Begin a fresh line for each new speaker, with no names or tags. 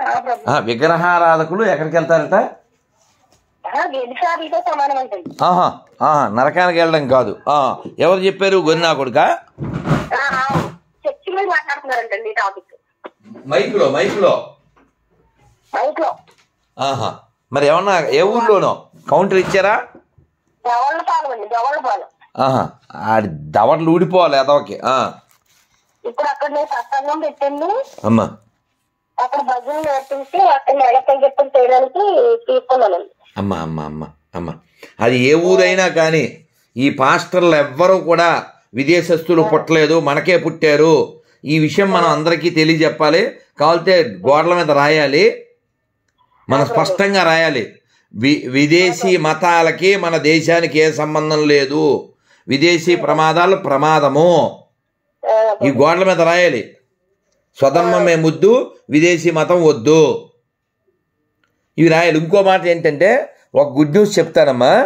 ఆ, ప్రభు
ఆ, విగ్రహారాధకులు ఎక్కడికి వెళ్తారట
ఆ, వ్యభిచారులతో సమానం అంటండి
ఆహా ఆహా నరకానికి వెళ్ళడం కాదు ఆ, ఎవరు చెప్పారు గొరినా కొడుక
ఆ, ఆ, చర్చి మీద మాట్లాడుతున్నారంటండి ఈ టాపిక్
మైకులో మైకులో
మైక్ లో
ఆహా మరి ఏమన్నా ఏ ఊర్లోనో కౌంటర్ ఇచ్చారా
దవళ్ళ పాలు అండి దవళ్ళ పాలు
ఆహా ఆడి దవడలు ఊడిపోవాలి అదొకే
ఇప్పుడు అక్కడ నేను సత్సంగం పెట్టండి
అమ్మా
అక్కడ భజన నేర్పించి అక్కడ నెలకై చెప్పని చేయడానికి తీసుకున్నానండి
అమ్మ అమ్మ అమ్మ అమ్మ అది ఏ ఊరైనా కానీ ఈ పాస్టర్లు ఎవ్వరూ కూడా విదేశస్తులు పుట్టలేదు మనకే పుట్టారు ఈ విషయం మనం అందరికీ తెలియజెప్పాలి కావాలితే గోడల మీద రాయాలి మనం స్పష్టంగా రాయాలి వి విదేశీ మతాలకి మన దేశానికి ఏ సంబంధం లేదు విదేశీ ప్రమాదాలు ప్రమాదము
ఆ,
ఈ గోడల మీద రాయాలి స్వధర్మమే ముద్దు విదేశీ మతం వద్దు ఇవి రాయాలి ఇంకో మాట ఏంటంటే ఒక గుడ్ న్యూస్ చెప్తానమ్మా